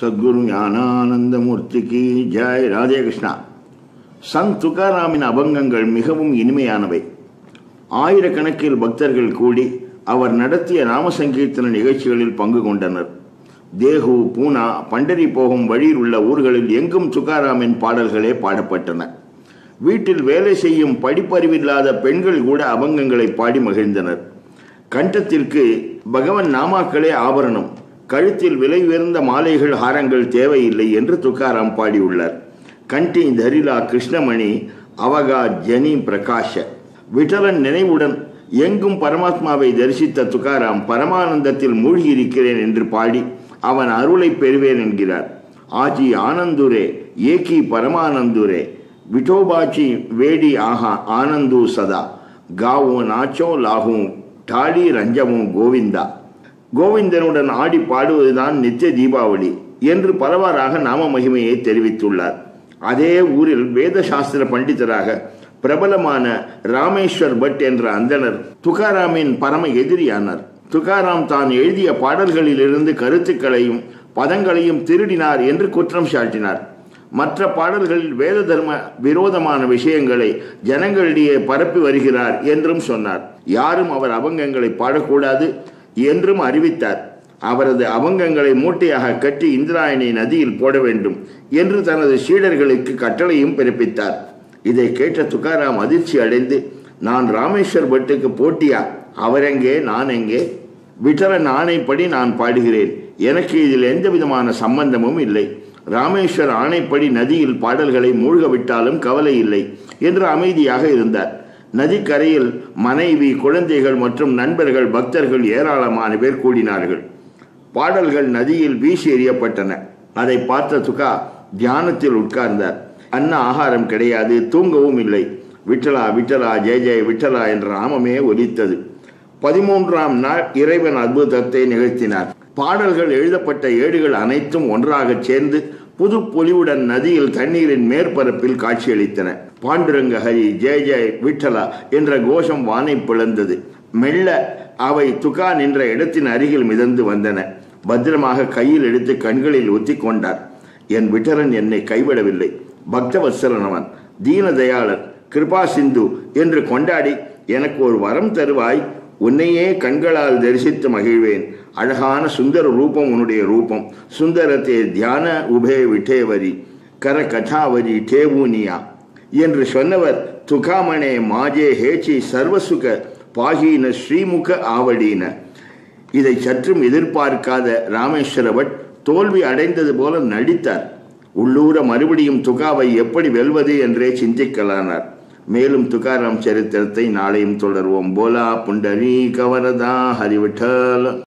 சத்குரு ஞானானந்தமூர்த்திக்கு ஜெய் ராதே கிருஷ்ணா சந்த் துகாராமின் அபங்கங்கள் மிகவும் இனிமையானவை ஆயிரக்கணக்கில் பக்தர்கள் கூடி அவர் நடத்திய நாம சங்கீர்த்தன நிகழ்ச்சிகளில் பங்கு கொண்டனர் தேகு பூனா பண்டரி போகும் வழியில் உள்ள ஊர்களில் எங்கும் துகாராமின் பாடல்களே பாடப்பட்டன வீட்டில் வேலை செய்யும் படிப்பறிவில்லாத பெண்கள் கூட அபங்கங்களை பாடி மகிழ்ந்தனர் கண்டத்திற்கு பகவன் நாமாக்களே ஆபரணம் கழுத்தில் விலை உயர்ந்த மாலைகள் ஹாரங்கள் தேவையில்லை என்று துக்காராம் பாடியுள்ளார் கண்டி தரிலா கிருஷ்ணமணி அவகா ஜனி பிரகாஷ விட்டலன் நினைவுடன் எங்கும் பரமாத்மாவை தரிசித்த துக்காராம் பரமானந்தத்தில் மூழ்கி இருக்கிறேன் என்று பாடி அவன் அருளை பெறுவேன் என்கிறார் ஆஜி ஆனந்துரே ஏகி பரமானந்துரே விட்டோபாச்சி வேடி ஆஹா ஆனந்து சதா காவோ நாச்சோ லாகும் டாடி ரஞ்சமும் கோவிந்தா கோவிந்தனுடன் ஆடி பாடுவதுதான் நித்திய தீபாவளி என்று பலவாறாக நாம மகிமையை தெரிவித்துள்ளார் அதே ஊரில் வேத சாஸ்திர பண்டிதராக பிரபலமான ராமேஸ்வர் பட் என்ற அந்தனர் துகாராமின் பரம எதிரியானார் துகாராம் தான் எழுதிய பாடல்களிலிருந்து கருத்துக்களையும் பதங்களையும் திருடினார் என்று குற்றம் சாட்டினார் மற்ற பாடல்களில் வேத தர்ம விரோதமான விஷயங்களை ஜனங்களிடையே பரப்பி வருகிறார் என்றும் சொன்னார் யாரும் அவர் அபங்கங்களை பாடக்கூடாது என்றும் அறிவித்தார் அவரது அபங்கங்களை மூட்டையாக கட்டி இந்திராயணி நதியில் போட வேண்டும் என்று தனது சீடர்களுக்கு கட்டளையும் பிறப்பித்தார் இதை கேட்ட துக்காராம் அதிர்ச்சி அடைந்து நான் ராமேஸ்வர் பட்டுக்கு போட்டியா அவரெங்கே நான் எங்கே விட்டலன் ஆணைப்படி நான் பாடுகிறேன் எனக்கு இதில் எந்த விதமான சம்பந்தமும் இல்லை ராமேஸ்வர் ஆணைப்படி நதியில் பாடல்களை மூழ்க விட்டாலும் கவலை இல்லை என்று அமைதியாக இருந்தார் நதிக்கரையில் மனைவி குழந்தைகள் மற்றும் நண்பர்கள் பக்தர்கள் ஏராளமான பேர் கூடினார்கள் பாடல்கள் நதியில் வீசி எறியப்பட்டன அதை பார்த்த துகா தியானத்தில் உட்கார்ந்தார் அன்ன ஆகாரம் கிடையாது தூங்கவும் இல்லை விட்டலா விட்டலா ஜெய ஜெய விட்டலா என்ற நாமமே ஒலித்தது பதிமூன்றாம் நாள் இறைவன் அற்புதத்தை நிகழ்த்தினார் பாடல்கள் எழுதப்பட்ட ஏடுகள் அனைத்தும் ஒன்றாக சேர்ந்து புது பொலிவுடன் நதியில் தண்ணீரின் மேற்பரப்பில் காட்சியளித்தன பாண்டுரங்க ஹரி ஜெய ஜெய் விட்டலா என்ற கோஷம் வானை பிளந்தது மெல்ல அவை துகா நின்ற இடத்தின் அருகில் மிதந்து வந்தன பத்திரமாக கையில் எடுத்து கண்களில் ஒத்தி கொண்டார் என் விட்டலன் என்னை கைவிடவில்லை பக்தவத்சலன் அவன் தீனதயாளன் கிருபா சிந்து என்று கொண்டாடி எனக்கு ஒரு வரம் தருவாய் உன்னையே கண்களால் தரிசித்து மகிழ்வேன் அழகான சுந்தர ரூபம் உன்னுடைய ரூபம் சுந்தரத்தே தியான உபே விட்டேவரி கர கதாவரி டேவூனியா என்று சொன்னவர் துகாமணே மாஜே ஹேச்சி சர்வசுக பாகீன ஸ்ரீமுக ஆவடீன இதை சற்றும் எதிர்பார்க்காத ராமேஸ்வர பட் தோல்வி அடைந்தது போல நடித்தார் உள்ளூர மறுபடியும் துகாவை எப்படி வெல்வது என்றே சிந்திக்கலானார் மேலும் துகாராம் சரித்திரத்தை நாளையும் தொடர்வோம் போலா புண்டரீ கவரதா ஹரிவிட்டல்